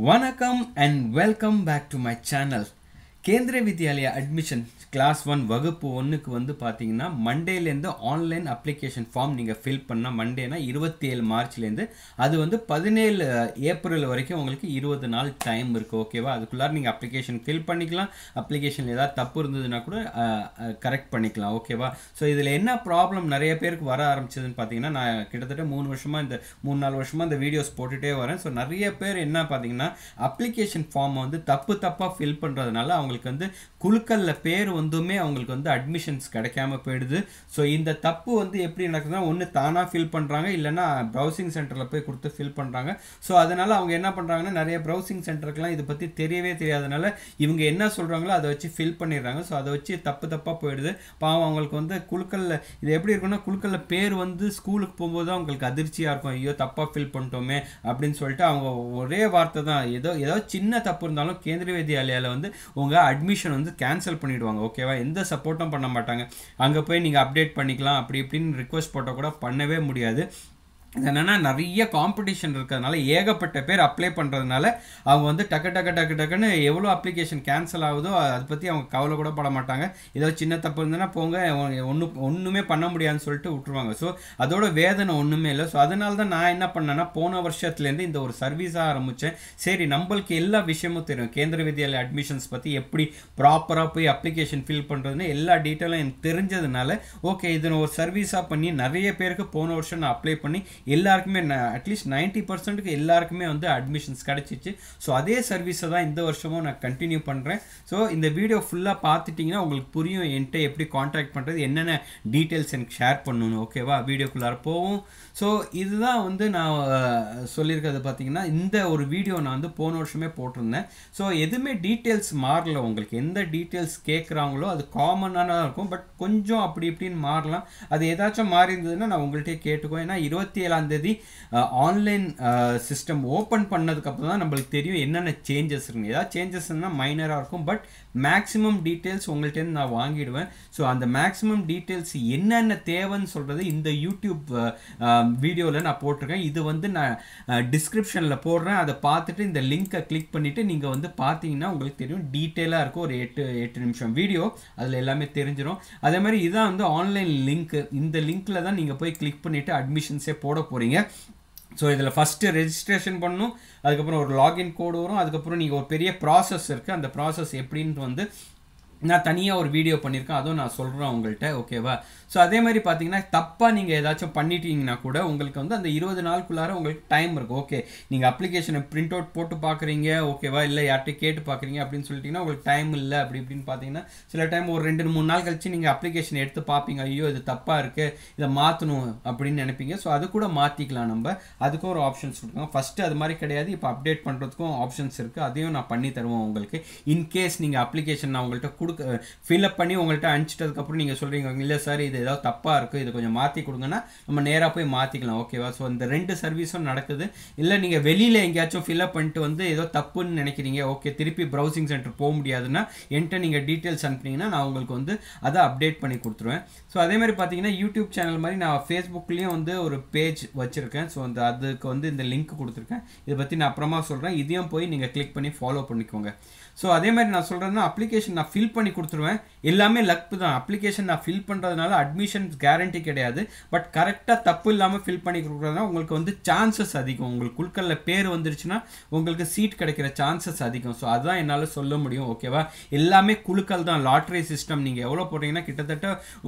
வணக்கம் and welcome back to my channel Kendriya Vidyalaya admission class one வகுப்பு ஒன்றுக்கு வந்து பார்த்தீங்கன்னா மண்டேலேருந்து ஆன்லைன் அப்ளிகேஷன் ஃபார்ம் நீங்கள் ஃபில் பண்ணால் மண்டேனா இருபத்தி ஏழு மார்ச்லேருந்து அது வந்து பதினேழு ஏப்ரல் வரைக்கும் உங்களுக்கு இருபது நாள் டைம் இருக்குது ஓகேவா அதுக்குள்ளார நீங்கள் அப்ளிகேஷன் ஃபில் பண்ணிக்கலாம் அப்ளிகேஷனில் ஏதாவது தப்பு இருந்ததுன்னா கூட கரெக்ட் பண்ணிக்கலாம் ஓகேவா ஸோ இதில் என்ன ப்ராப்ளம் நிறைய பேருக்கு வர ஆரம்பிச்சதுன்னு பார்த்தீங்கன்னா நான் கிட்டத்தட்ட மூணு வருஷமாக இந்த மூணு நாலு வருஷமாக இந்த வீடியோஸ் போட்டுகிட்டே வரேன் ஸோ நிறைய பேர் என்ன பார்த்தீங்கன்னா அப்ளிகேஷன் ஃபார்மை வந்து தப்பு தப்பாக ஃபில் பண்ணுறதுனால அவங்களுக்கு வந்து குழுக்களில் பேர் வந்துமே அவங்களுக்கு வந்து அட்மிஷன்ஸ் கிடைக்காம போயிடுது ஸோ இந்த தப்பு வந்து எப்படி நடக்குதுன்னா ஒன்று தானாக ஃபில் பண்ணுறாங்க இல்லைன்னா ப்ரௌசிங் சென்டரில் போய் கொடுத்து ஃபில் பண்ணுறாங்க ஸோ அதனால் அவங்க என்ன பண்ணுறாங்கன்னா நிறைய ப்ரௌசிங் சென்டருக்குலாம் இதை பற்றி தெரியவே தெரியாதனால இவங்க என்ன சொல்கிறாங்களோ அதை வச்சு ஃபில் பண்ணிடுறாங்க ஸோ அதை வச்சு தப்பு தப்பாக போயிடுது பாவம் அவங்களுக்கு வந்து குழுக்களில் இது எப்படி இருக்குன்னா குழுக்களில் பேர் வந்து ஸ்கூலுக்கு போகும்போது தான் அவங்களுக்கு அதிர்ச்சியாக இருக்கும் ஐயோ தப்பாக ஃபில் பண்ணிட்டோமே அப்படின்னு சொல்லிட்டு அவங்க ஒரே வார்த்தை தான் ஏதோ ஏதோ சின்ன தப்பு இருந்தாலும் கேந்திரிய வித்யாலயாவில் வந்து உங்கள் அட்மிஷன் வந்து கேன்சல் பண்ணிவிடுவாங்க ஓகேவா எந்த சப்போர்ட்டும் பண்ண மாட்டாங்க அங்கே போய் நீங்கள் அப்டேட் பண்ணிக்கலாம் அப்படி இப்படின்னு ரிக்வஸ்ட் போட்டால் கூட பண்ணவே முடியாது என்னென்னா நிறைய காம்படிஷன் இருக்கிறதுனால ஏகப்பட்ட பேர் அப்ளை பண்ணுறதுனால அவங்க வந்து டக்கு டக்கு டக்கு டக்குன்னு எவ்வளோ அப்ளிகேஷன் கேன்சல் ஆகுதோ அதை பற்றி அவங்க கவலை கூட பட மாட்டாங்க ஏதோ சின்ன தப்பு இருந்ததுன்னா போங்க ஒன்று ஒன்றுமே பண்ண முடியாதுன்னு சொல்லிட்டு விட்டுருவாங்க ஸோ அதோட வேதனை ஒன்றுமே இல்லை ஸோ அதனால தான் நான் என்ன பண்ணேன்னா போன வருஷத்துலேருந்து இந்த ஒரு சர்வீஸாக ஆரம்பித்தேன் சரி நம்மளுக்கு எல்லா விஷயமும் தெரியும் கேந்திர வித்யாலய அட்மிஷன்ஸ் பற்றி எப்படி ப்ராப்பராக போய் அப்ளிகேஷன் ஃபில் பண்ணுறதுன்னு எல்லா டீட்டெயிலும் எனக்கு தெரிஞ்சதுனால ஓகே இதை ஒரு சர்வீஸாக பண்ணி நிறைய பேருக்கு போன வருஷம் நான் அப்ளை பண்ணி எல்லாருக்குமே அட்லீஸ்ட் நைன்ட்டி பர்சன்ட்டுக்கு எல்லாருக்குமே வந்து அட்மிஷன்ஸ் கிடச்சிச்சு ஸோ அதே சர்வீஸை தான் இந்த வருஷமும் நான் கண்டினியூ பண்ணுறேன் ஸோ இந்த வீடியோ ஃபுல்லாக பார்த்துட்டிங்கன்னா உங்களுக்கு புரியும் என்கிட்ட எப்படி காண்டாக்ட் பண்ணுறது என்னென்ன டீட்டெயில்ஸ் எனக்கு ஷேர் பண்ணணும் ஓகேவா வீடியோக்குள்ளார போவோம் ஸோ இதுதான் வந்து நான் சொல்லியிருக்கிறது பார்த்தீங்கன்னா இந்த ஒரு வீடியோ நான் வந்து போன வருஷமே போட்டிருந்தேன் ஸோ எதுவுமே டீட்டெயில்ஸ் மாறல உங்களுக்கு எந்த டீட்டெயில்ஸ் கேட்குறாங்களோ அது காமனாக இருக்கும் பட் கொஞ்சம் அப்படி இப்படின்னு மாறலாம் அது ஏதாச்சும் மாறி இருந்ததுன்னா நான் உங்கள்கிட்ட கேட்டுக்குவேன் ஏன்னா இருபத்தி ஏழாம் தேதி ஆன்லைன் சிஸ்டம் ஓப்பன் பண்ணதுக்கப்புறம் தான் நம்மளுக்கு தெரியும் என்னென்ன சேஞ்சஸ் இருக்குன்னு ஏதாவது சேஞ்சஸ் இருந்தால் மைனராக இருக்கும் பட் மேக்ஸிமம் டீட்டெயில்ஸ் உங்கள்கிட்ட நான் வாங்கிடுவேன் ஸோ அந்த மேக்ஸிமம் டீட்டெயில்ஸ் என்னென்ன தேவைன்னு சொல்கிறது இந்த யூடியூப் வீடியோவில் நான் போட்டிருக்கேன் இது வந்து நான் டிஸ்கிரிப்ஷனில் போடுறேன் அதை பார்த்துட்டு இந்த லிங்க்கை கிளிக் பண்ணிவிட்டு நீங்கள் வந்து பார்த்தீங்கன்னா உங்களுக்கு தெரியும் டீட்டெயிலாக இருக்கும் ஒரு எட்டு எட்டு நிமிஷம் வீடியோ அதில் எல்லாமே தெரிஞ்சிடும் அதே மாதிரி இதான் வந்து ஆன்லைன் லிங்க்கு இந்த லிங்க்கில் தான் நீங்கள் போய் கிளிக் பண்ணிவிட்டு அட்மிஷன்ஸே போட போகிறீங்க ஸோ இதில் ஃபஸ்ட்டு ரெஜிஸ்ட்ரேஷன் பண்ணணும் அதுக்கப்புறம் ஒரு லாகின் கோடு வரும் அதுக்கப்புறம் நீங்கள் ஒரு பெரிய ப்ராசஸ் இருக்குது அந்த ப்ராசஸ் எப்படின்ட்டு வந்து நான் தனியாக ஒரு வீடியோ பண்ணியிருக்கேன் அதுவும் நான் சொல்கிறேன் உங்கள்கிட்ட ஓகேவா ஸோ அதே மாதிரி பார்த்தீங்கன்னா தப்பாக நீங்கள் ஏதாச்சும் பண்ணிட்டீங்கன்னா கூட உங்களுக்கு வந்து அந்த இருபது நாளுக்குள்ளார உங்களுக்கு டைம் இருக்குது ஓகே நீங்கள் அப்ளிகேஷனை பிரிண்ட் அவுட் போட்டு பார்க்குறீங்க ஓகேவா இல்லை யார்கிட்ட கேட்டு பார்க்குறீங்க அப்படின்னு சொல்லிட்டிங்கன்னா உங்களுக்கு டைம் இல்லை அப்படி இப்படின்னு பார்த்தீங்கன்னா சில டைம் ஒரு ரெண்டு மூணு நாள் கழிச்சு நீங்கள் அப்ளிகேஷன் எடுத்து பார்ப்பீங்க ஐயோ இது தப்பாக இருக்குது இதை மாற்றணும் அப்படின்னு நினைப்பீங்க ஸோ அது கூட மாற்றிக்கலாம் நம்ம அதுக்கும் ஒரு ஆப்ஷன்ஸ் கொடுக்குறோம் ஃபஸ்ட்டு அது மாதிரி கிடையாது இப்போ அப்டேட் பண்ணுறதுக்கும் ஆப்ஷன்ஸ் இருக்குது அதையும் நான் பண்ணி தருவேன் உங்களுக்கு இன்கேஸ் நீங்கள் அப்ளிகேஷன் நான் உங்கள்கிட்ட கொடுக்க ஃபில்அப் பண்ணி உங்கள்கிட்ட அனுப்பிச்சிட்டதுக்கப்புறம் நீங்கள் சொல்கிறீங்க இல்லை சார் இது ஏதாவது தப்பாக இருக்குது இது கொஞ்சம் மாற்றி கொடுங்கன்னா நம்ம நேராக போய் மாற்றிக்கலாம் ஓகேவா ஸோ இந்த ரெண்டு சர்வீஸும் நடக்குது இல்லை நீங்கள் வெளியில் எங்கேயாச்சும் ஃபில்அப் பண்ணிட்டு வந்து ஏதோ தப்புன்னு நினைக்கிறீங்க ஓகே திருப்பி ப்ரௌசிங் சென்டர் போக முடியாதுன்னா என்கிட்ட நீங்கள் டீட்டெயில்ஸ் அனுப்புனீங்கன்னா நான் உங்களுக்கு வந்து அதை அப்டேட் பண்ணி கொடுத்துருவேன் ஸோ அதே மாதிரி பார்த்தீங்கன்னா யூடியூப் சேனல் மாதிரி நான் ஃபேஸ்புக்லேயும் வந்து ஒரு பேஜ் வச்சுருக்கேன் ஸோ அந்த அதுக்கு வந்து இந்த லிங்க் கொடுத்துருக்கேன் இதை பற்றி நான் அப்புறமா சொல்கிறேன் இதையும் போய் நீங்கள் கிளிக் பண்ணி ஃபாலோ பண்ணிக்கோங்க ஸோ அதே மாதிரி நான் சொல்கிறேன்னா அப்ளிகேஷன் நான் ஃபில் பண்ணி கொடுத்துருவேன் எல்லாமே லக் தான் அப்ளிகேஷன் நான் ஃபில் பண்ணுறதுனால அட்மிஷன் கேரண்டி கிடையாது பட் கரெக்டாக தப்பு இல்லாமல் ஃபில் பண்ணி கொடுக்குறதுனா உங்களுக்கு வந்து சான்சஸ் அதிகம் உங்களுக்கு குழுக்களில் பேர் வந்துருச்சுன்னா உங்களுக்கு சீட் கிடைக்கிற சான்சஸ் அதிகம் ஸோ அதுதான் என்னால் சொல்ல முடியும் ஓகேவா எல்லாமே குழுக்கள் தான் லாட்ரி சிஸ்டம் நீங்கள் எவ்வளோ போட்டிங்கன்னா கிட்டத்தட்ட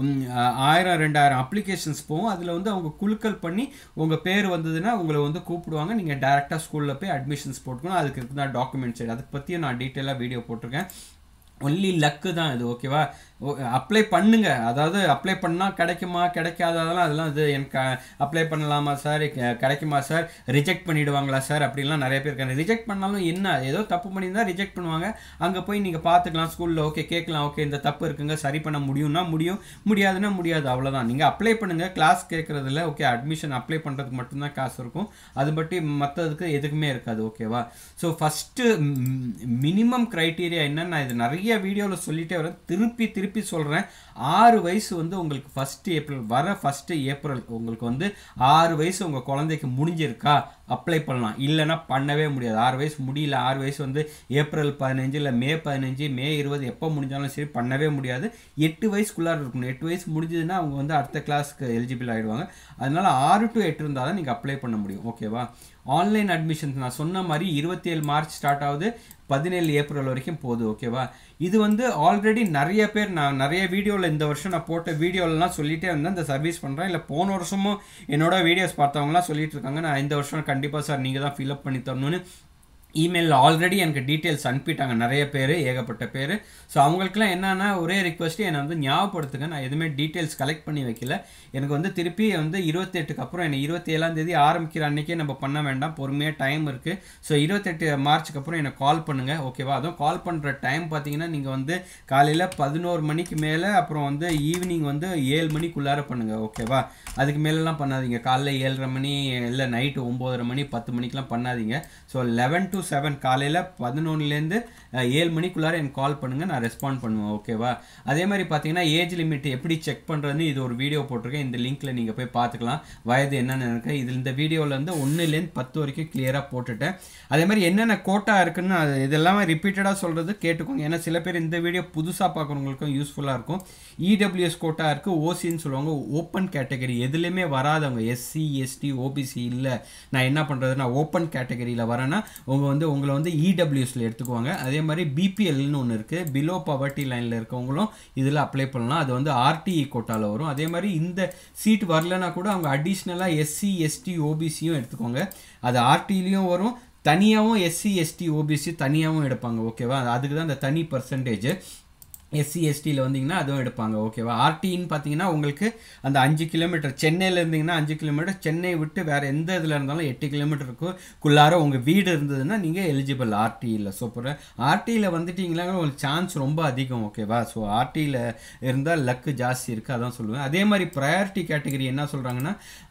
ஆயிரம் ரெண்டாயிரம் அப்ளிகேஷன்ஸ் போகும் அதில் வந்து அவங்க குழுக்கள் பண்ணி உங்கள் பேர் வந்ததுன்னா உங்களை வந்து கூப்பிடுவாங்க நீங்கள் டேரெக்டாக ஸ்கூலில் போய் அட்மிஷன்ஸ் போட்டுக்கணும் அதுக்கு தான் டாக்குமெண்ட்ஸ் அதுக்கு பற்றியும் நான் டீட்டெயிலாக வீடியோ போட்டிருக்கேன் ஒன்லி லக்கு தான் இது ஓகேவா அப்ளை பண்ணுங்க அதாவது அப்ளை பண்ணால் கிடைக்குமா கிடைக்காததெல்லாம் அதெல்லாம் இது எனக்கு அப்ளை பண்ணலாமா சார் கிடைக்குமா சார் ரிஜெக்ட் பண்ணிவிடுவாங்களா சார் அப்படின்லாம் நிறைய பேர் இருக்காங்க ரிஜெக்ட் பண்ணாலும் என்ன ஏதோ தப்பு பண்ணியிருந்தா ரிஜெக்ட் பண்ணுவாங்க அங்கே போய் நீங்கள் பார்த்துக்கலாம் ஸ்கூலில் ஓகே கேட்கலாம் ஓகே இந்த தப்பு இருக்குங்க சரி பண்ண முடியும்னா முடியும் முடியாதுன்னா முடியாது அவ்வளோதான் நீங்கள் அப்ளை பண்ணுங்கள் கிளாஸ் கேட்குறதுல ஓகே அட்மிஷன் அப்ளை பண்ணுறதுக்கு மட்டும்தான் காசு இருக்கும் அது பற்றி மற்றதுக்கு எதுக்குமே இருக்காது ஓகேவா ஸோ ஃபஸ்ட்டு மினிமம் க்ரைட்டீரியா என்னன்னு இது நிறைய வீடியோவில் சொல்லிட்டே வரேன் திருப்பி திருப்பி திருப்பி சொல்கிறேன் ஆறு வயசு வந்து உங்களுக்கு ஃபஸ்ட்டு ஏப்ரல் வர ஃபஸ்ட்டு ஏப்ரல் உங்களுக்கு வந்து ஆறு வயசு உங்கள் குழந்தைக்கு முடிஞ்சிருக்கா அப்ளை பண்ணலாம் இல்லைன்னா பண்ணவே முடியாது ஆறு வயசு முடியல ஆறு வயசு வந்து ஏப்ரல் பதினஞ்சு இல்லை மே பதினஞ்சு மே இருபது எப்போ முடிஞ்சாலும் சரி பண்ணவே முடியாது எட்டு வயசுக்குள்ளார இருக்கணும் எட்டு வயசு முடிஞ்சதுன்னா அவங்க வந்து அடுத்த கிளாஸ்க்கு எலிஜிபிள் ஆகிடுவாங்க அதனால ஆறு டு எட்டு இருந்தால் தான் நீங்கள் அப்ளை பண்ண முடியும் ஓகேவா ஆன்லைன் அட்மிஷன்ஸ் நான் சொன்ன மாதிரி இருபத்தி ஏழு மார்ச் ஸ்டார்ட் ஆகுது பதினேழு ஏப்ரல் வரைக்கும் போகுது ஓகேவா இது வந்து ஆல்ரெடி நிறைய பேர் நான் நிறைய வீடியோவில் இந்த வருஷம் நான் போட்ட வீடியோலலாம் சொல்லிட்டே இருந்தேன் இந்த சர்வீஸ் பண்ணுறேன் இல்லை போன வருஷமும் என்னோட வீடியோஸ் பார்த்தவங்களாம் சொல்லிட்டு இருக்காங்க நான் இந்த வருஷம் கண்டிப்பாக சார் நீங்கள் தான் ஃபில்அப் பண்ணி தரணும்னு இமெயிலில் ஆல்ரெடி எனக்கு டீட்டெயில்ஸ் அனுப்பிட்டாங்க நிறைய பேர் ஏகப்பட்ட பேர் ஸோ அவங்களுக்குலாம் என்னன்னா ஒரே ரிக்வஸ்ட்டு என்னை வந்து ஞாபகப்படுத்துங்க நான் எதுவுமே டீட்டெயில்ஸ் கலெக்ட் பண்ணி வைக்கல எனக்கு வந்து திருப்பி வந்து இருபத்தெட்டுக்கு அப்புறம் என்னை இருபத்தி ஏழாம் தேதி ஆரம்பிக்கிற அன்றைக்கே நம்ம பண்ண வேண்டாம் பொறுமையாக டைம் இருக்குது ஸோ இருபத்தெட்டு மார்ச்சுக்கு அப்புறம் எனக்கு கால் பண்ணுங்கள் ஓகேவா அதுவும் கால் பண்ணுற டைம் பார்த்தீங்கன்னா நீங்கள் வந்து காலையில் பதினோரு மணிக்கு மேலே அப்புறம் வந்து ஈவினிங் வந்து ஏழு மணிக்குள்ளார பண்ணுங்கள் ஓகேவா அதுக்கு மேலெலாம் பண்ணாதீங்க காலைல ஏழரை மணி இல்லை நைட்டு ஒம்போதரை மணி பத்து மணிக்கெலாம் பண்ணாதீங்க ஸோ லெவன் டு செவன் காலையில் பதினொன்றுலேருந்து ஏழு மணிக்குள்ளார எனக்கு கால் பண்ணுங்கள் நான் ரெஸ்பாண்ட் பண்ணுவேன் ஓகேவா அதே மாதிரி பார்த்தீங்கன்னா ஏஜ் லிமிட் எப்படி செக் பண்ணுறதுன்னு இது ஒரு வீடியோ போட்டிருக்கேன் இந்த லிங்க்ல நீங்கள் போய் பார்த்துக்கலாம் வயது என்னென்ன இருக்கு இது இந்த வீடியோவில் வந்து ஒன்றுலேருந்து பத்து வரைக்கும் கிளியராக போட்டுட்டேன் அதே மாதிரி என்னென்ன கோட்டா இருக்குன்னு அது இதெல்லாமே ரிப்பீட்டடாக சொல்கிறது கேட்டுக்கோங்க ஏன்னா சில பேர் இந்த வீடியோ புதுசாக பார்க்குறவங்களுக்கும் யூஸ்ஃபுல்லாக இருக்கும் இடபிள்யூஎஸ் கோட்டா இருக்குது ஓசின்னு சொல்லுவாங்க ஓப்பன் கேட்டகரி எதுலேயுமே வராதவங்க எஸ்சி எஸ்டி ஓபிசி இல்லை நான் என்ன பண்ணுறது நான் ஓப்பன் கேட்டகரியில் வரேன்னா உங்கள் வந்து உங்களை வந்து இடபிள்யூஎஸ்ல எடுத்துக்குவாங்க அதே மாதிரி பிபிஎல்னு ஒன்று இருக்குது பிலோ பவர்ட்டி லைனில் இருக்கவங்களும் இதில் அப்ளை பண்ணலாம் அது வந்து ஆர்டிஇ கோட்டாவில் வரும் அதே மாதிரி இந்த சீட் வரலனா கூட அவங்க அடிஷ்னலாக எஸ்சி எஸ்டி ஓபிசியும் எடுத்துக்கோங்க அது ஆர்டிலையும் வரும் தனியாகவும் எஸ்சி எஸ்டி ஓபிசி தனியாகவும் எடுப்பாங்க ஓகேவா அதுக்கு தான் அந்த தனி பர்சன்டேஜ் எஸ்சி எஸ்டியில் வந்தீங்கன்னா அதுவும் எடுப்பாங்க ஓகேவா ஆர்டின்னு பார்த்தீங்கன்னா உங்களுக்கு அந்த அஞ்சு கிலோமீட்டர் சென்னையில் இருந்தீங்கன்னா அஞ்சு கிலோமீட்டர் சென்னை விட்டு வேறு எந்த இதில் இருந்தாலும் எட்டு கிலோமீட்டருக்குள்ளார உங்கள் வீடு இருந்ததுன்னா நீங்கள் எலிஜிபிள் ஆர்டியில் சூப்பர் ஆர்டியில் வந்துட்டீங்களா உங்களுக்கு சான்ஸ் ரொம்ப அதிகம் ஓகேவா ஸோ ஆர்டியில் இருந்தால் லக்கு ஜாஸ்தி இருக்குது அதான் சொல்லுவேன் அதே மாதிரி ப்ரையாரிட்டி கேட்டகரி என்ன சொல்கிறாங்கன்னா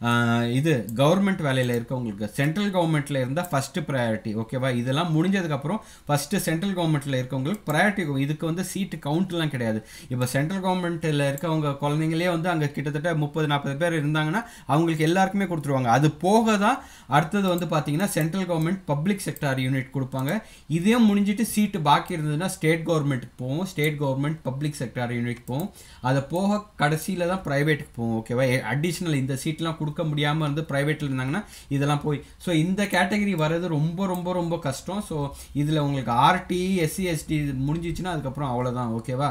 இது கவர்மெண்ட் வேலையில் இருக்கவங்களுக்கு சென்ட்ரல் கவர்மெண்ட்டில் இருந்தால் ஃபஸ்ட்டு ப்ரையாரிட்டி ஓகேவா இதெல்லாம் முடிஞ்சதுக்கப்புறம் ஃபஸ்ட்டு சென்ட்ரல் கவர்மெண்ட்டில் இருக்கவங்களுக்கு ப்ரையாரிட்டி இதுக்கு வந்து சீட்டு கவுண்ட் கவுண்ட்லாம் கிடையாது இப்போ சென்ட்ரல் கவர்மெண்ட்டில் இருக்கவங்க குழந்தைங்களே வந்து அங்கே கிட்டத்தட்ட முப்பது நாற்பது பேர் இருந்தாங்கன்னா அவங்களுக்கு எல்லாருக்குமே கொடுத்துருவாங்க அது போக தான் அடுத்தது வந்து பார்த்தீங்கன்னா central government public sector unit கொடுப்பாங்க இதையும் முடிஞ்சிட்டு சீட்டு பாக்கி இருந்ததுன்னா ஸ்டேட் கவர்மெண்ட்டுக்கு போவோம் state government public sector unit போவோம் அதை போக கடைசியில் தான் ப்ரைவேட்டுக்கு போவோம் ஓகேவா அடிஷ்னல் இந்த சீட்லாம் கொடுக்க முடியாமல் இருந்து ப்ரைவேட்டில் இருந்தாங்கன்னா இதெல்லாம் போய் ஸோ இந்த கேட்டகரி வர்றது ரொம்ப ரொம்ப ரொம்ப கஷ்டம் ஸோ இதில் உங்களுக்கு ஆர்டி எஸ்சி எஸ்டி முடிஞ்சிச்சுன்னா அதுக்கப்புறம் அவ்வளோதான் ஓகே ஓகேவா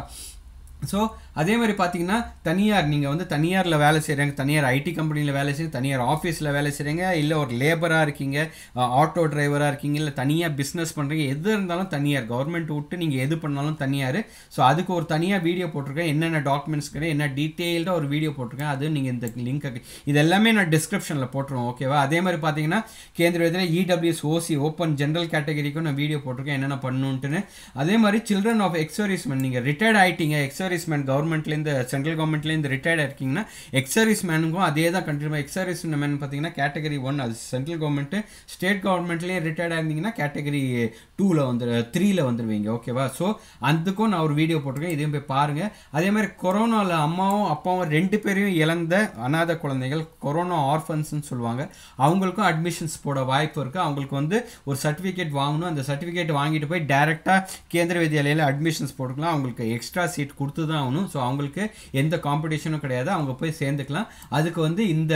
ஸோ அதே மாதிரி பார்த்தீங்கன்னா தனியார் நீங்கள் வந்து தனியாரில் வேலை செய்கிறீங்க தனியார் ஐடி கம்பெனியில் வேலை செய்யுங்க தனியார் ஆஃபீஸில் வேலை செய்கிறீங்க இல்லை ஒரு லேபராக இருக்கீங்க ஆட்டோ டிரைவராக இருக்கீங்க இல்லை தனியாக பிஸ்னஸ் பண்ணுறீங்க எது இருந்தாலும் தனியார் கவர்மெண்ட் விட்டு நீங்கள் எது பண்ணாலும் தனியார் ஸோ அதுக்கு ஒரு தனியாக வீடியோ போட்டிருக்கேன் என்னென்ன டாக்குமெண்ட்ஸ் கிடையாது என்ன டீட்டெயில்டாக ஒரு வீடியோ போட்டிருக்கேன் அது நீங்கள் இந்த லிங்க் இது எல்லாமே நான் டிஸ்கிரிப்ஷனில் போட்டுருவோம் ஓகேவா அதே மாதிரி பார்த்தீங்கன்னா கேந்திர விதத்தில் இடபிள்யூஎஸ் ஓசி ஓப்பன் ஜென்ரல் கேட்டகரிக்கும் நான் வீடியோ போட்டிருக்கேன் என்னென்ன பண்ணணுன்ட்டுன்னு அதே மாதிரி சில்ட்ரன் ஆஃப் எக்ஸர்வீஸ்மெண்ட் நீங்கள் ரிட்டையர்ட் ஆகிட்டீங்க எக்ஸர்வீஸ்மெண்ட் கவர்மெண்ட்லேருந்து சென்ட்ரல் கவர்மெண்ட்லேருந்து ரிட்டையர்ட் இருக்கீங்கன்னா எக்ஸர்வீஸ் மேனுக்கும் அதே தான் கண்டினியூ எக்ஸர்வீஸ் மேன் பார்த்தீங்கன்னா கேட்டகரி ஒன் அது சென்ட்ரல் கவர்மெண்ட்டு ஸ்டேட் கவர்மெண்ட்லேயும் ரிட்டையர்ட் ஆயிருந்தீங்கன்னா கேட்டகரி டூவில் வந்து த்ரீயில் வந்துடுவீங்க ஓகேவா ஸோ அதுக்கும் நான் ஒரு வீடியோ போட்டிருக்கேன் இதையும் போய் பாருங்கள் அதே மாதிரி கொரோனாவில் அம்மாவும் அப்பாவும் ரெண்டு பேரையும் இழந்த அநாத குழந்தைகள் கொரோனா ஆர்ஃபன்ஸ்னு சொல்லுவாங்க அவங்களுக்கும் அட்மிஷன்ஸ் போட வாய்ப்பு இருக்குது அவங்களுக்கு வந்து ஒரு சர்டிஃபிகேட் வாங்கணும் அந்த சர்டிஃபிகேட் வாங்கிட்டு போய் டேரெக்டாக கேந்திர வித்யாலயில் அட்மிஷன்ஸ் போட்டுக்கலாம் அவங்களுக்கு எக்ஸ்ட்ரா சீட் கொடுத்து தான் ஆகணும் ஸோ அவங்களுக்கு எந்த காம்படிஷனும் கிடையாது அவங்க போய் சேர்ந்துக்கலாம் அதுக்கு வந்து இந்த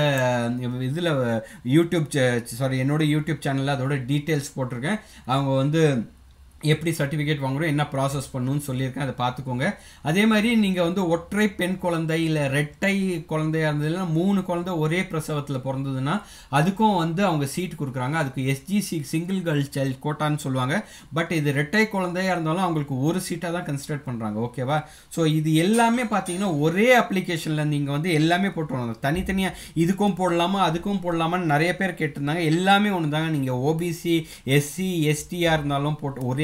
இதில் யூடியூப் சாரி என்னோட யூடியூப் சேனலில் அதோட டீட்டெயில்ஸ் போட்டிருக்கேன் அவங்க வந்து எப்படி சர்டிஃபிகேட் வாங்குறோம் என்ன ப்ராசஸ் பண்ணணும்னு சொல்லியிருக்கேன் அதை பார்த்துக்கோங்க அதே மாதிரி நீங்கள் வந்து ஒற்றை பெண் குழந்தை இல்லை ரெட்டை குழந்தையா இருந்ததுன்னா மூணு குழந்தை ஒரே பிரசவத்தில் பிறந்ததுன்னா அதுக்கும் வந்து அவங்க சீட் கொடுக்குறாங்க அதுக்கு எஸ்ஜிசி சிங்கிள் கேர்ள் சைல்ட் கோட்டான்னு சொல்லுவாங்க பட் இது ரெட்டை குழந்தையா இருந்தாலும் அவங்களுக்கு ஒரு சீட்டாக தான் கன்சிடர் பண்ணுறாங்க ஓகேவா ஸோ இது எல்லாமே பார்த்தீங்கன்னா ஒரே அப்ளிகேஷனில் நீங்கள் வந்து எல்லாமே போட்டுருவாங்க தனித்தனியாக இதுக்கும் போடலாமா அதுக்கும் போடலாமான்னு நிறைய பேர் கேட்டிருந்தாங்க எல்லாமே ஒன்று தாங்க நீங்கள் ஓபிசி எஸ்சி எஸ்டியாக இருந்தாலும் போட்டு ஒரே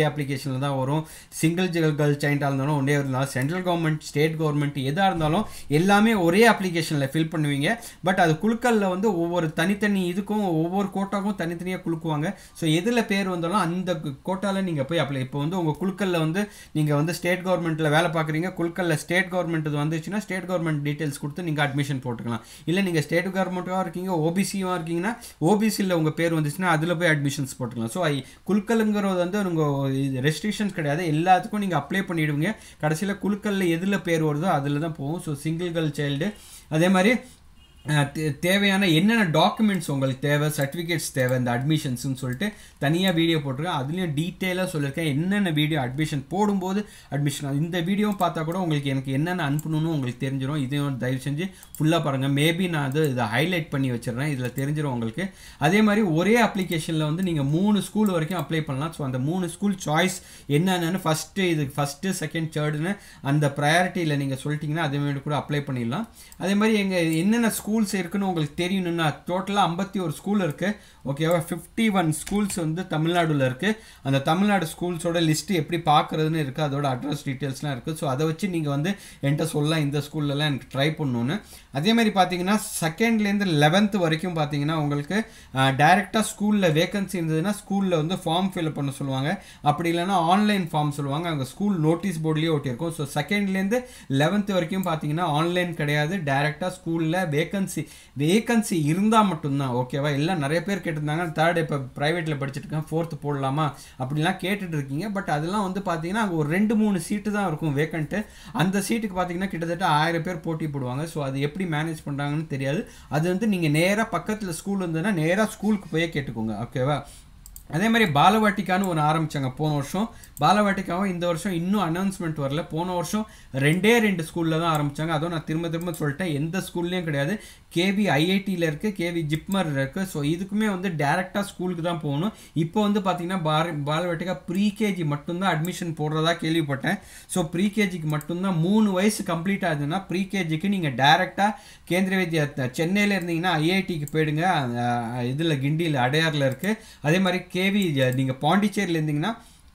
அப்ளிகேஷனில் தான் வரும் சிங்கிள் கேர்ள் சைல்டாக இருந்தாலும் ஒன்றே இருந்தாலும் சென்ட்ரல் கவர்மெண்ட் ஸ்டேட் கவர்மெண்ட் எதாக இருந்தாலும் எல்லாமே ஒரே அப்ளிகேஷனில் ஃபில் பண்ணுவீங்க பட் அது குழுக்களில் வந்து ஒவ்வொரு தனித்தனி இதுக்கும் ஒவ்வொரு கோட்டாக்கும் தனித்தனியாக குலுக்குவாங்க ஸோ எதில் பேர் வந்தாலும் அந்த கோட்டாவில் நீங்கள் போய் அப்ளை இப்போ வந்து உங்கள் குழுக்களில் வந்து நீங்கள் வந்து ஸ்டேட் கவர்மெண்ட்டில் வேலை பார்க்குறீங்க குழுக்களில் ஸ்டேட் கவர்மெண்ட் இது வந்துச்சுன்னா ஸ்டேட் கவர்மெண்ட் டீட்டெயில்ஸ் கொடுத்து நீங்கள் அட்மிஷன் போட்டுக்கலாம் இல்லை நீங்கள் ஸ்டேட் கவர்மெண்ட்டாக இருக்கீங்க ஓபிசியாக இருக்கீங்கன்னா ஓபிசியில் உங்கள் பேர் வந்துச்சுன்னா அதில் போய் அட்மிஷன்ஸ் போட்டுக்கலாம் ஸோ குழுக்களுங்கிறது வந்து உங்கள் இது ரெஸ்ட்ரிக்ஷன்ஸ் கிடையாது எல்லாத்துக்கும் நீங்கள் அப்ளை பண்ணிவிடுவீங்க கடைசியில் குழுக்களில் எதில் பேர் வருதோ அதில் தான் போகும் ஸோ சிங்கிள் கேர்ள் சைல்டு அதே மாதிரி அஹ், தே- தேவையான என்னென்ன டாக்குமெண்ட்ஸ் உங்களுக்கு தேவை சர்டிஃபிகேட்ஸ் தேவை இந்த அட்மிஷன்ஸ்னு சொல்லிட்டு தனியாக வீடியோ போட்டிருக்கேன் அதுலேயும் டீட்டெயிலாக சொல்லியிருக்கேன் என்னென்ன வீடியோ அட்மிஷன் போடும்போது அட்மிஷன் இந்த வீடியோவும் பார்த்தா கூட உங்களுக்கு எனக்கு என்னென்ன அனுப்பணும்னு உங்களுக்கு தெரிஞ்சிடும் இதையும் தயவு செஞ்சு ஃபுல்லாக பாருங்கள் மேபி நான் அது இதை ஹைலைட் பண்ணி வச்சிடுறேன் இதில் தெரிஞ்சிடும் உங்களுக்கு அதே மாதிரி ஒரே அப்ளிகேஷனில் வந்து நீங்கள் மூணு ஸ்கூல் வரைக்கும் அப்ளை பண்ணலாம் ஸோ அந்த மூணு ஸ்கூல் சாய்ஸ் என்னென்னு ஃபஸ்ட்டு இது ஃபஸ்ட்டு செகண்ட் தேர்டுன்னு அந்த ப்ரையாரிட்டியில் நீங்கள் சொல்லிட்டீங்கன்னா அதே மாதிரி கூட அப்ளை பண்ணிடலாம் அதே மாதிரி எங்கள் என்னென்ன ஸ்கூல்ஸ் இருக்குன்னு உங்களுக்கு தெரியணும்னா டோட்டலாக ஐம்பத்தி ஒரு ஸ்கூல் இருக்குது ஓகேவா ஃபிஃப்டி ஒன் ஸ்கூல்ஸ் வந்து தமிழ்நாடுல இருக்குது அந்த தமிழ்நாடு ஸ்கூல்ஸோட லிஸ்ட்டு எப்படி பார்க்குறதுன்னு இருக்குது அதோட அட்ரஸ் டீட்டெயில்ஸ்லாம் இருக்குது ஸோ அதை வச்சு நீங்கள் வந்து என்கிட்ட சொல்லலாம் இந்த ஸ்கூல்லலாம் எனக்கு ட்ரை பண்ணணுன்னு அதே மாதிரி பார்த்தீங்கன்னா செகண்ட்லேருந்து லெவன்த்து வரைக்கும் பார்த்தீங்கன்னா உங்களுக்கு டைரெக்டாக ஸ்கூலில் வேகன்சி இருந்ததுன்னா ஸ்கூலில் வந்து ஃபார்ம் ஃபில் பண்ண சொல்லுவாங்க அப்படி இல்லைன்னா ஆன்லைன் ஃபார்ம் சொல்லுவாங்க அங்கே ஸ்கூல் நோட்டீஸ் போர்ட்லேயே ஒட்டியிருக்கும் ஸோ செகண்ட்லேருந்து லெவன்த்து வரைக்கும் பார்த்தீங்கன்னா ஆன்லைன் கிடையாது டைரெக்டாக ஸ்கூலில் வேகன்சி வேகன்சி இருந்தால் மட்டும்தான் ஓகேவா எல்லாம் நிறைய பேர் கேட்டிருந்தாங்க தேர்ட் இப்போ ப்ரைவேட்டில் படிச்சுட்டு இருக்கேன் ஃபோர்த்து போடலாமா அப்படிலாம் கேட்டுட்டு இருக்கீங்க பட் அதெல்லாம் வந்து பார்த்தீங்கன்னா அங்கே ஒரு ரெண்டு மூணு சீட்டு தான் இருக்கும் வேக்கண்ட்டு அந்த சீட்டுக்கு பார்த்தீங்கன்னா கிட்டத்தட்ட ஆயிரம் பேர் போட்டி போடுவாங்க ஸோ அது எப்படி மேனேஜ் பண்ணுறாங்கன்னு தெரியாது அது வந்து நீங்கள் நேராக பக்கத்தில் ஸ்கூல் இருந்ததுன்னா நேராக ஸ்கூலுக்கு போய் கேட்டுக்கோங்க ஓகேவா அதே மாதிரி பாலவாட்டிக்கான்னு ஒன்று ஆரம்பிச்சாங்க போன வருஷம் பாலவாட்டிக்காவும் இந்த வருஷம் இன்னும் அனௌன்ஸ்மெண்ட் வரல போன வருஷம் ரெண்டே ரெண்டு ஸ்கூலில் தான் ஆரம்பிச்சாங்க அதுவும் நான் திரும்ப திரும்ப சொல்லிட்டேன் எந்த ஸ்கூல்லையும் கிடையாது கேவி ஐஐடியில் இருக்குது கேவி ஜிப்மர் இருக்குது ஸோ இதுக்குமே வந்து டேரெக்டாக ஸ்கூலுக்கு தான் போகணும் இப்போ வந்து பார்த்தீங்கன்னா பார பாலவாட்டிக்கா ப்ரீகேஜி மட்டும்தான் அட்மிஷன் போடுறதா கேள்விப்பட்டேன் ஸோ ப்ரீகேஜிக்கு மட்டும்தான் மூணு வயசு கம்ப்ளீட் ஆகுதுன்னா ப்ரீகேஜிக்கு நீங்கள் டேரெக்டாக கேந்திரிய வித்யா சென்னையில் இருந்தீங்கன்னா ஐஐடிக்கு போயிடுங்க இதில் கிண்டியில் அடையாரில் இருக்குது அதே மாதிரி கேவி நீங்கள் பாண்டிச்சேரியில் இருந்தீங்கன்னா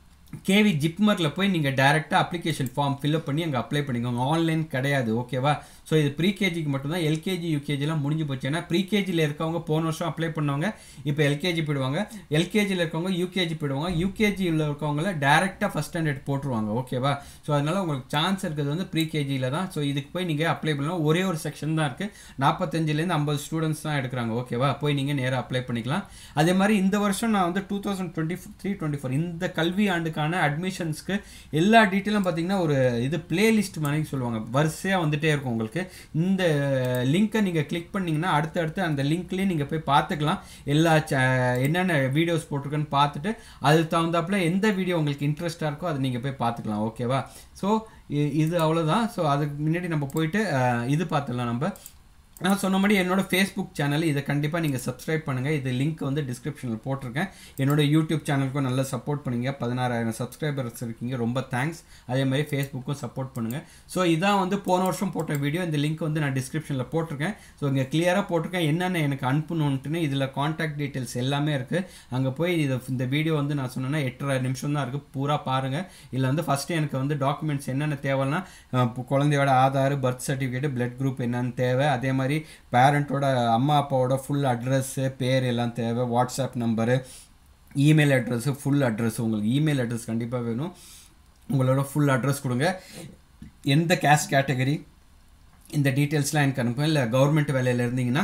கேவி ஜிப்மரில் போய் நீங்கள் டேரெக்டாக அப்ளிகேஷன் ஃபார்ம் ஃபில்அப் பண்ணி அங்கே அப்ளை பண்ணிக்கோங்க ஆன்லைன் கிடையாது ஓகேவா ஸோ இது ப்ரீகேஜிக்கு மட்டும்தான் எல்கேஜி யூகேஜிலாம் முடிஞ்சு போச்சு ஏன்னா ப்ரீகேஜியில் இருக்கவங்க போன வருஷம் அப்ளை பண்ணவங்க இப்போ எல்கேஜி போயிடுவாங்க எல்கேஜியில் இருக்கவங்க யூகேஜி போயிடுவாங்க யூகேஜியில் இருக்கவங்கள டேரெக்டாக ஃபஸ்ட் ஸ்டாண்டர்ட் போட்டுருவாங்க ஓகேவா ஸோ அதனால் உங்களுக்கு சான்ஸ் இருக்கிறது வந்து ப்ரீகேஜியில் தான் ஸோ இதுக்கு போய் நீங்கள் அப்ளை பண்ணலாம் ஒரே ஒரு செக்ஷன் தான் இருக்குது நாற்பத்தஞ்சிலேருந்து ஐம்பது ஸ்டூடெண்ட்ஸ் தான் எடுக்கிறாங்க ஓகேவா போய் நீங்கள் நேராக அப்ளை பண்ணிக்கலாம் அதே மாதிரி இந்த வருஷம் நான் வந்து two thousand twenty three twenty four இந்த கல்வி ஆண்டுக்கான அட்மிஷன்ஸ்க்கு எல்லா டீட்டெயிலும் பார்த்தீங்கன்னா ஒரு இது பிளேலிஸ்ட் மாதிரி சொல்லுவாங்க வரிசையாக வந்துட்டே இருக்கும் உங்களுக்கு இந்த லிங்க்கை நீங்கள் கிளிக் பண்ணிங்கன்னா அடுத்தடுத்து அந்த லிங்க்லேயே நீங்கள் போய் பார்த்துக்கலாம் எல்லா ச- என்னென்ன வீடியோஸ் போட்டிருக்குன்னு பார்த்துட்டு அதுக்கு தகுந்தாப்புல எந்த வீடியோ உங்களுக்கு இன்ட்ரெஸ்ட்டாக இருக்கோ அதை நீங்கள் போய் பார்த்துக்கலாம் ஓகேவா ஸோ இது அவ்வளோதான் ஸோ அதுக்கு முன்னாடி நம்ம போயிட்டு அஹ், இது பார்த்துடலாம் நம்ம நான் சொன்ன மாதிரி என்னோட ஃபேஸ்புக் சேனல் இதை கண்டிப்பாக நீங்கள் சப்ஸ்கிரைப் பண்ணுங்கள் இது லிங்க் வந்து டிஸ்கிரிப்ஷனில் போட்டிருக்கேன் என்னோட யூடியூப் சேனலுக்கும் நல்லா சப்போர்ட் பண்ணுங்க பதினாறாயிரம் சப்ஸ்கிரைபர்ஸ் இருக்கீங்க ரொம்ப தேங்க்ஸ் அதே மாதிரி ஃபேஸ்புக்கும் சப்போர்ட் பண்ணுங்கள் ஸோ இதான் வந்து போன வருஷம் போட்ட வீடியோ இந்த லிங்க் வந்து நான் டிஸ்கிரிப்ஷனில் போட்டிருக்கேன் ஸோ இங்கே கிளியராக போட்டிருக்கேன் என்னென்ன எனக்கு அனுப்பணுன்ட்டுன்னு இதில் காண்டாக்ட் டீட்டெயில்ஸ் எல்லாமே இருக்குது அங்கே போய் இது இந்த வீடியோ வந்து நான் சொன்னேன்னா எட்டரை நிமிஷம் தான் இருக்குது பூரா பாருங்கள் இதில் வந்து ஃபஸ்ட்டு எனக்கு வந்து டாக்குமெண்ட்ஸ் என்னென்ன தேவைன்னா அஹ், இப்போ குழந்தையோட Aadhaar birth certificate blood group என்னன்னு தேவை அதே மாதிரி பேரண்ட்டோட அம்மா அப்பாவோட ஃபுல் அட்ரஸ்ஸு பேர் எல்லாம் தேவை WhatsApp number email address full address உங்களுக்கு இமெயில் அட்ரஸ் கண்டிப்பாக வேணும் உங்களோட ஃபுல் அட்ரஸ் கொடுங்க எந்த கேஸ்ட் கேட்டகரி இந்த டீட்டெயில்ஸ்லாம் எனக்கு அனுப்புங்க இல்லை கவர்மெண்ட் வேலையில் இருந்தீங்கன்னா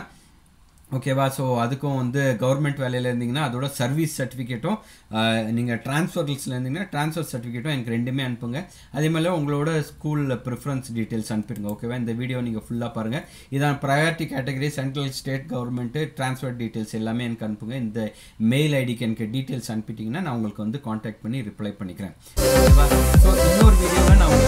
ஓகேவா ஸோ அதுக்கும் வந்து கவர்மெண்ட் வேலையில் இருந்தீங்கன்னா அதோட சர்வீஸ் சர்டிஃபிகேட்டும் நீங்கள் ட்ரான்ஸ்ஃபர்ஸில் இருந்தீங்கன்னா ட்ரான்ஸ்ஃபர் சர்டிஃபிகேட்டும் எனக்கு ரெண்டுமே அனுப்புங்க அதே மாதிரி உங்களோட ஸ்கூலில் ப்ரிஃபரன்ஸ் டீட்டெயில்ஸ் அனுப்பிடுங்க ஓகேவா இந்த வீடியோ நீங்கள் ஃபுல்லாக பாருங்கள் இதான் priority category central state government transfer details எல்லாமே எனக்கு அனுப்புங்க இந்த மெயில் ஐடிக்கு எனக்கு டீட்டெயில்ஸ் அனுப்பிட்டீங்கன்னா நான் உங்களுக்கு வந்து காண்டாக்ட் பண்ணி ரிப்ளை பண்ணிக்கிறேன் ஓகேவா ஸோ இன்னொரு வீடியோவில் நான் உங்களுக்கு